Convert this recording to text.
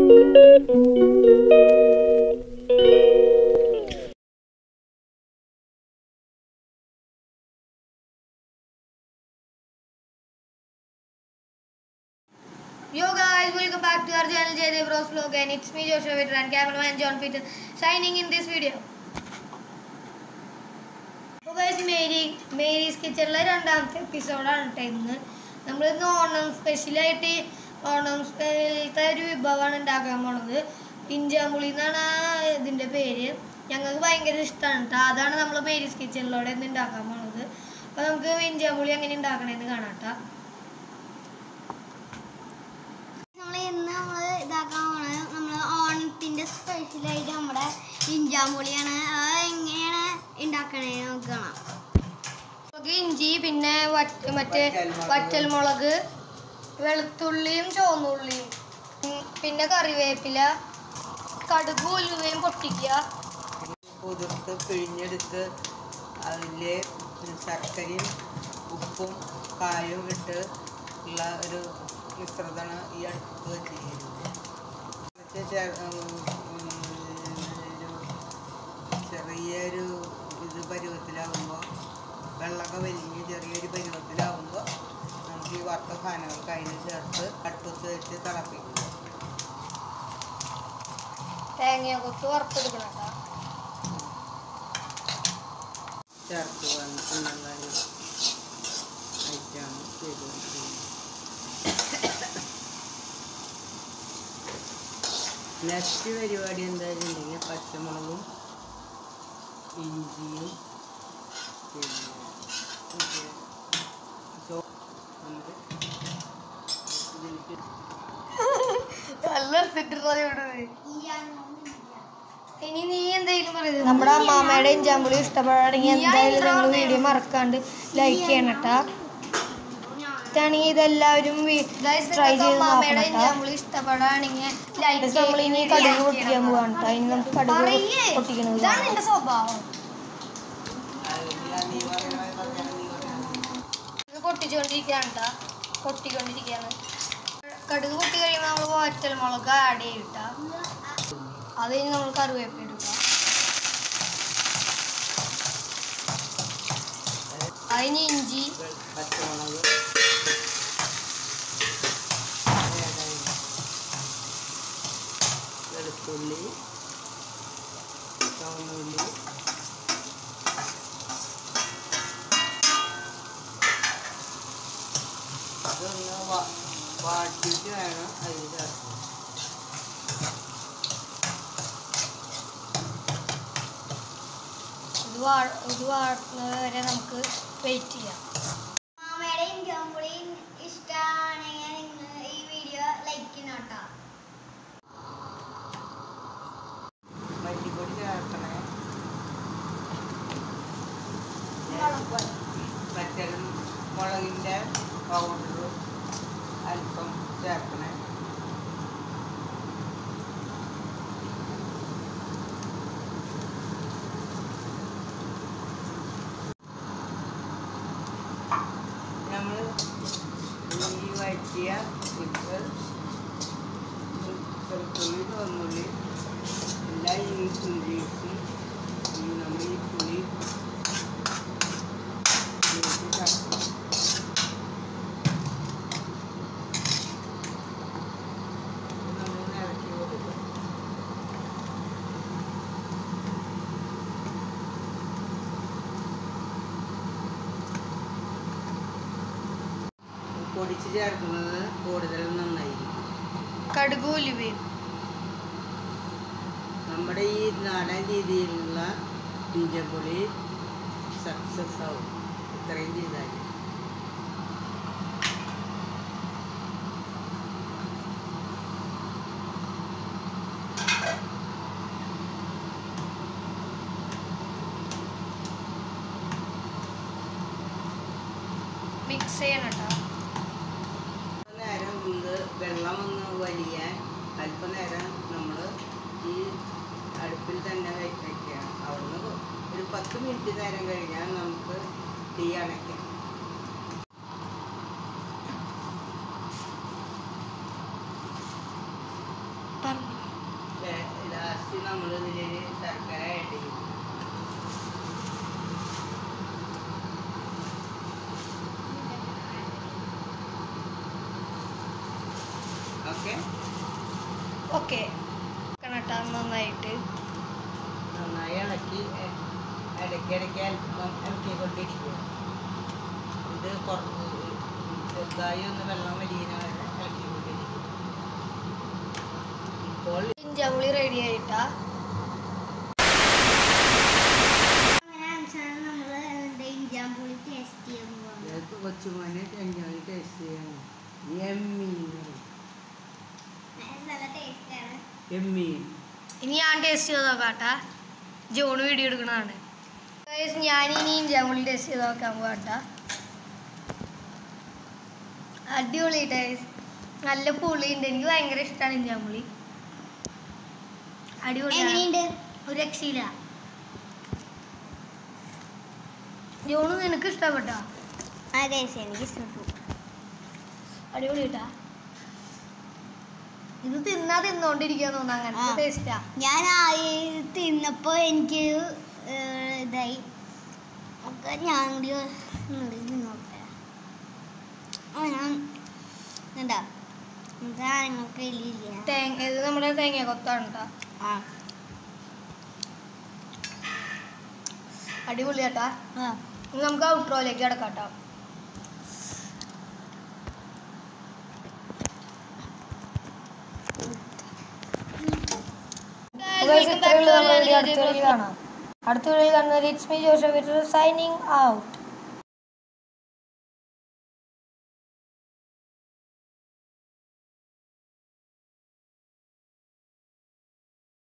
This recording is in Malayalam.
Yo guys, welcome back to our channel JJ Bros Vlog and it's me Joshua Vitter and cameraman John Peter signing in this video. അപ്പോൾ guys മേരി മേരീസ് കിച്ചണിലെ രണ്ടാമത്തെ എപ്പിസോഡാണ് കേട്ടോ ഇന്ന് നമ്മൾ ഇന്ന് ഓണം സ്പെഷ്യലായിട്ട് ഓണം സ്പെഷ്യലത്തെ ഒരു വിഭവമാണ് ഉണ്ടാക്കാൻ പോണത് ഇഞ്ചാമ്പുളി എന്നാണ് ആ ഇതിൻ്റെ പേര് ഞങ്ങൾക്ക് ഭയങ്കര ഇഷ്ടമാണ് കേട്ടോ അതാണ് നമ്മൾ മേരീസ് കിച്ചണിലൂടെ ഇന്ന് ഉണ്ടാക്കാൻ പോണത് അപ്പോൾ നമുക്ക് ഇഞ്ചാമ്പുളി എങ്ങനെ ഉണ്ടാക്കണമെന്ന് കാണാം കേട്ടോ നമ്മൾ ഇന്ന് നമ്മൾ ഇതാക്കാൻ പോണത് നമ്മൾ ഓണത്തിന്റെ സ്പെഷ്യലായിട്ട് നമ്മുടെ ഇഞ്ചാമ്പുളിയാണ് അത് എങ്ങനെയാണ് ഉണ്ടാക്കണേ നോക്കണം നമുക്ക് ഇഞ്ചി പിന്നെ വറ്റ് മറ്റേ വറ്റൽമുളക് വെളുത്തുള്ളിയും ചുവന്നുള്ളിയും ഉം, പിന്നെ കറിവേപ്പില കടുക് ഉലുവയും പൊട്ടിക്കുക കുതിർത്ത് പിഴിഞ്ഞെടുത്ത് അതിൽ ശർക്കരയും ഉപ്പും കായും ഇട്ട് ഉള്ള ഒരു മിശ്രിതമാണ് ഈ അടുപ്പ് വെച്ചിരിക്കുന്നത് എന്നിട്ട് ചെ- ഉം, ഉം, ഒരു ചെറിയൊരു ഇത് പരുവത്തിലാവുമ്പോൾ വെള്ളമൊക്കെ വലിഞ്ഞ് ചെറിയൊരു പരുവത്തിലാവുമ്പോൾ നമുക്ക് ഈ വറുത്ത സാധനങ്ങൾക്ക് അതിൽ ചേർത്ത് അടുപ്പത്ത് വെച്ച് തിളപ്പിക്കും തേങ്ങ കൊത്ത് വറുത്തെടുക്കണം കേട്ടോ ചേർത്ത് വന്നിട്ടുള്ള ഒരു ഐറ്റമാണ് ചെയ്തുകൊണ്ടിരിക്കുന്നത് നെക്സ്റ്റ് പരിപാടി എന്താണെന്നുണ്ടെങ്കിൽ പച്ചമുളകും ഇഞ്ചിയും പിന്നെ മറ്റേ ചോ- നമുക്ക് ഇതിലേക്ക് നല്ല ഇനി നീ എന്തെങ്കിലും പറയുന്നത് നമ്മുടെ അമ്മാമ്മയുടെ ഇഞ്ചാമ്പുളി ഇഷ്ടപ്പെടുകയാണെങ്കിൽ എന്തായാലും നിങ്ങൾ വീഡിയോ മറക്കാണ്ട് ലൈക്ക് ചെയ്യണം കേട്ടാ ഇഷ്ടമാണെങ്കിൽ ഇതെല്ലാവരും ട്രൈ ചെയ്ത് നോക്കണം കേട്ടോ ഇഷ്ടപ്പെടുകയാണെങ്കിൽ നമ്മൾ ഇനി കടുക് പൊട്ടിക്കാൻ പോവാണ് കേട്ടോ ഇനി നമുക്ക് കടുക് പൊട്ടിക്കുന്നത് കാണാം. സ്വഭാവം അതിൽ നീ പറയുന്ന പറഞ്ഞാൽ നീ പറയുന്നത് ഇത് പൊട്ടിച്ചുകൊണ്ടിരിക്കുകയാണ് കേട്ടോ പൊട്ടിക്കൊണ്ടിരിക്കുകയാണ് കടുക് പൊട്ടി കഴിയുമ്പോൾ നമ്മൾ വറ്റൽ മുളക് ആഡ് ചെയ്തിട്ട അത് കഴിഞ്ഞ് നമ്മൾ കറിവേപ്പില എടുക്കുക അതിന് ഇഞ്ചി പച്ചമുളക് വെളുത്തുള്ളി ചുവന്നുള്ളി അതൊന്ന് വാ- വാട്ടിയിട്ട് വേണം അതിൽ ചേർക്കാൻ ഇത് വാ ഇത് വാടുന്നത് വരെ നമുക്ക് വെയിറ്റ് ചെയ്യാം മാമയുടെ ഇഞ്ചാമ്പുളി ഇഷ്ടമാണെങ്കിൽ നിങ്ങൾ ഈ വീഡിയോ ലൈക്ക് ചെയ്യണം കേട്ടോ മല്ലിപ്പൊടി ചേർക്കണേ പച്ചലും മുളകിൻ്റെ പൗഡർ അല്പം ചേർക്കണേ നമ്മൾ ഈ വഴറ്റിയ ഇത് വെളുത്തുള്ളി ചുവന്നുള്ളി എല്ലാ ഈ ഇഞ്ചിയും ഈ നമ്മൾ ഈ പുളി ഇതിലേക്ക് ചേർക്കണം. ഇത് നമ്മളൊന്ന് ഇളക്കി കൊടുക്കുക പൊടിച്ച് ചേർക്കുന്നത് കൂടുതൽ നന്നായിരിക്കും കടുക് ഉലുവയും നമ്മുടെ ഈ നാടൻ രീതിയിലുള്ള ഇഞ്ചപ്പൊടി സക്സസ് ആവും ഇത്രയും ചെയ്താൽ മിക്സ് ചെയ്യണം കേട്ടോ നേരം ഇത് വെള്ളം ഒന്ന് വലിയാൻ അല്പനേരം നമ്മൾ ഈ അടുപ്പിൽ തന്നെ വെ- വെക്കണം അവിടുന്ന് ഒരു പത്ത് മിനിറ്റ് നേരം കഴിഞ്ഞാൽ നമുക്ക് തീ അണയ്ക്കാം ലാസ്റ്റ് നമ്മൾ ഇതിൽ ശർക്കര ആഡ് ചെയ്യും ഓക്കെ ഓക്കെ കണട്ടാ നന്നായിട്ട് നന്നായി ഇളക്കി എ- ഇടയ്ക്കിടയ്ക്ക് അല്പം ഇളക്കിക്കൊണ്ടിരിക്കുക ഇത് കുറച്ച് ചെറുതായി ഒന്ന് വെള്ളം വലിയ വരെ ഇളക്കിക്കൊണ്ടിരിക്കുക ഇപ്പോൾ ഇഞ്ചാമ്പുളി റെഡി ആയിട്ടാ അങ്ങനെ അവസാനം നമ്മൾ ഇഞ്ചാമ്പുളി ടേസ്റ്റ് ചെയ്യാൻ പോകുന്നത് ഞങ്ങൾക്ക് കൊച്ചുമോനെ എൻജോയ് ടേസ്റ്റ് ചെയ്യണം എമ്മീൻ നല്ല ടേസ്റ്റാണ് എമ്മീൻ ഇനി ഞാൻ ടേസ്റ്റ് ചെയ്ത് നോക്കാട്ടാ ജോണ് വീഡിയോ എടുക്കണതാണ് Guys, ഞാൻ ഇനി ഇഞ്ചാമ്പുളി ടേസ്റ്റ് ചെയ്ത് നോക്കാൻ പോകട്ടാ അടിപൊളി ടേസ്റ്റ് നല്ല പുളിയുണ്ട് എനിക്ക് ഭയങ്കര ഇഷ്ടമാണ് ഇഞ്ചാമ്പുളി അടിപൊളിയാണ് എങ്ങനെയുണ്ട് ഒരു രക്ഷയില്ല ജോണ് നിനക്ക് ഇഷ്ടപ്പെട്ടോ ആ ടേസ്റ്റ് എനിക്ക് ഇഷ്ടപ്പെട്ടു അടിപൊളി കേട്ടാ ഇത് തിന്നാ തിന്നോണ്ടിരിക്കാൻ തോന്നുന്നു അങ്ങനത്തെ ആ. ടേസ്റ്റാ ഞാൻ ആ ഈ തിന്നപ്പോൾ എനിക്ക് ഏഹ്, ഇതായി ഒക്കെ ഞാൻ കൂടി ഒന്നുകൂടി തിന്നോട്ടെ ആ ഞാൻ എന്താ എന്താ നിങ്ങൾക്ക് ഇല്ല തേങ്ങ ഇത് നമ്മുടെ തേങ്ങ കൊത്താണ് കേട്ടോ ആ അടിപൊളി കേട്ടാ ആ ഇനി നമുക്ക് ഔട്രോയിലേക്ക് കിടക്കാം കേട്ടോ അടുത്ത വീഡിയോ കാണാം അടുത്ത വീഡിയോ കാണുന്നത് it's me Joseph signing out